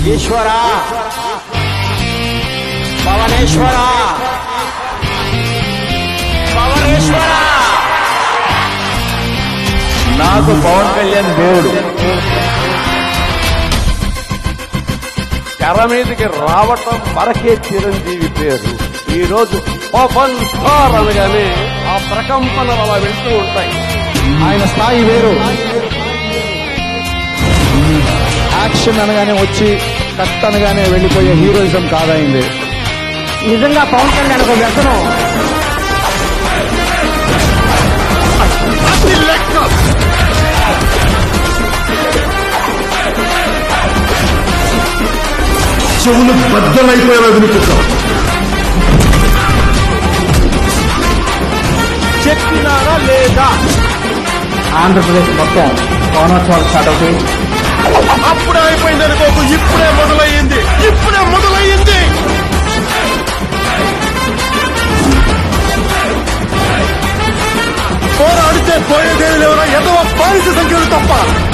ఈశ్వర పవనేశ్వర పవనేశ్వర నాకు పవన్ కళ్యాణ్ దేవుడు తెర మీదకి రావటం వరకే చిరంజీవి పేరు ఈ రోజు పవన్ స్టార్ అనగానే ఆ ప్రకంపనలు అలా వెళ్తూ ఉంటాయి ఆయన స్థాయి వేరు యాక్షన్ అనగానే వచ్చి కట్ అనగానే వెళ్ళిపోయే హీరోయిజం కాదైంది నిజంగా పవన్ కళ్యాణ్ ఒక వ్యసనం చెవులు బద్దలైపోయేలా వినిపిస్తాం చెప్పినారా లేదా ఆంధ్రప్రదేశ్ మొత్తం పవనోత్సవాలు స్టార్ట్ అవుతాయి అప్పుడే అయిపోయింది అనుకోకు ఇప్పుడే మొదలయ్యింది ఇప్పుడే మొదలయ్యింది పోరాడితే పోయేదేమి లేవరా ఎంతో బానిస సంఖ్యలు తప్ప